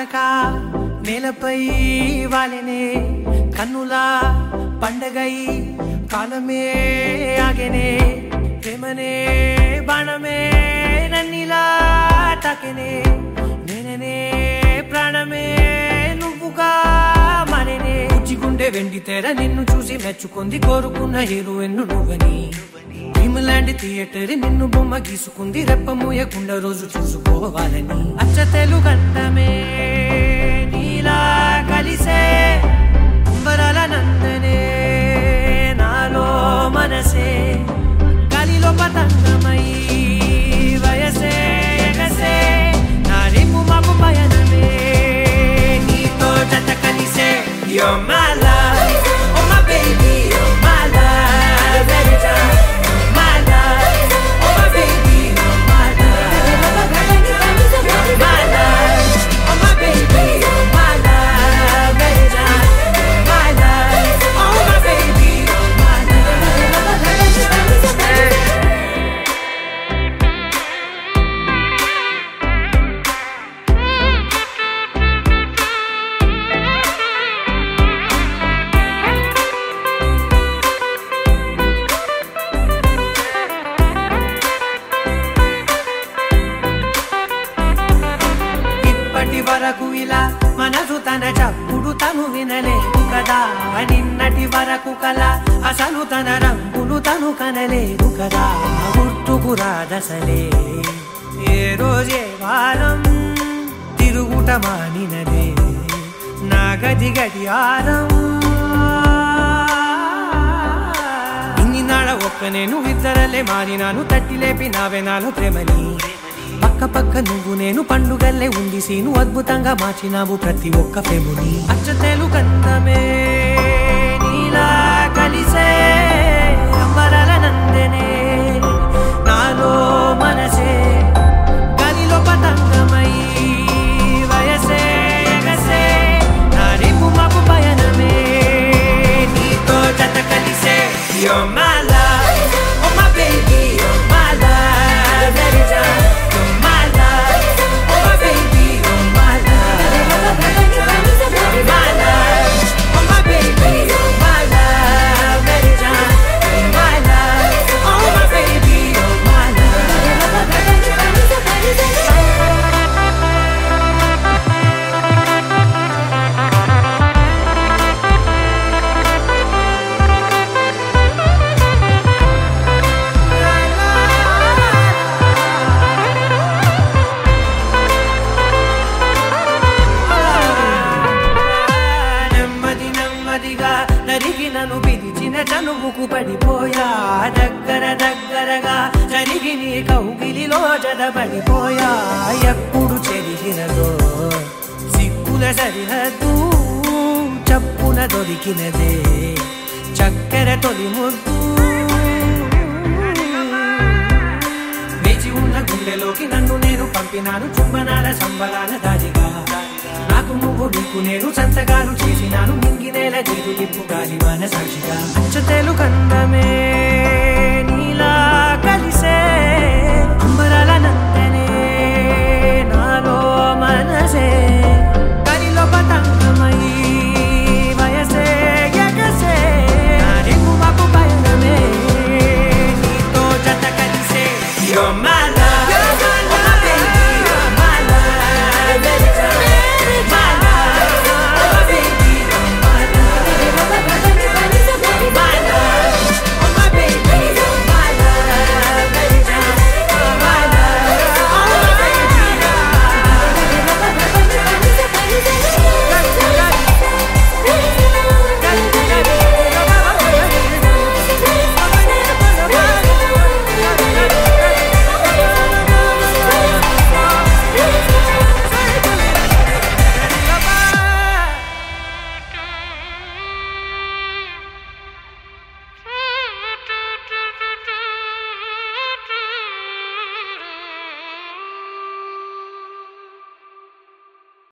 కానక నేలపై వాలెనే కన్నులా పండగై కాలమే ఆగెనే ప్రేమనే బాణమే నన్నిలా తాకెనే నేననే ప్రాణమే నువ్వుగా మరినే గుండె వెండి తెర నిన్ను చూసి మెచ్చుకుంది కోరుకున్న హీరోయిన్ నువ్వని భీములాంటి థియేటర్ నిన్ను బొమ్మ గీసుకుంది రెప్ప మూయకుండా రోజు చూసుకోవాలని అచ్చ తెలుగంటమే నీలా కలిసే అంబరాల నందనే నాలో మనసే గాలిలో పతంగమై వయసే ఎగసే నా రేపు మాపు పయనమే నీతో జత కలిసే You're my love, oh my baby, you're my love, every time. You're my love, oh my baby, you're my love. You're my love, oh my baby, you're my love, every time. You're my love, oh my baby, you're my love. ఇప్పటి వరకు ఇలా మనసు తన చప్పుడు తను వినలేదు కదా నిన్నటి వరకు కల అసలు తన రంగులు తను కనలేదు కదా గుర్తుకు రాదసలే ఏ రోజే వారం తిరుగుట మానినదే నా గది గడియారం ఇన్ని నాడ ఒక్క నేను ఇద్దరలే మారినాను తట్టి లేపి నావే నాలో ప్రేమని పక్క పక్క నువ్వు నేను పండుగల్లే ఉంది సీను అద్భుతంగా మార్చినావు ప్రతి ఒక్క ప్రేముని అచ్చతేలు కందమే నీలా కలిసే అంబరాల నందనే నాలో మనసే గాలిలో పతంగమై వయసే ఎగసే నా రేపు మాపు పయనమే నీతో జత కలిసే You're my love, oh my baby, you're my love, every time. You're my love, oh my baby, you're my love, You're my love, oh my baby, you're my love, every time. You're my love, oh my baby, you're my నెమ్మది నెమ్మదిగా నరిగినను పిలిచిన చనువుకు పడిపోయా దగ్గర దగ్గరగా జరిగి నీ కౌగిలిలో జడబడిపోయా ఎప్పుడు చెరిగినదో సిక్కుల సరిహద్దు చప్పున దొరికినదే చక్కెర తొలి ముద్దు వేచి ఉన్న గుండెలోకి నన్ను నేను పంపినాను చుంబనాల సంబరాల దారిగా నాకు నువ్వు నీకు నేను సంతకాలు చేసినాను మింగినేల జీరు లిప్పు గాలి మన సాక్షిగా అచ్చతేలు కందమే నీలా కలిసే అంబరాల నందనే నాలో మనసే గాలిలో పతంగమై వయసే ఎగసే నా రేపు మాపు పయనమే నీతో జత కలిసే You're my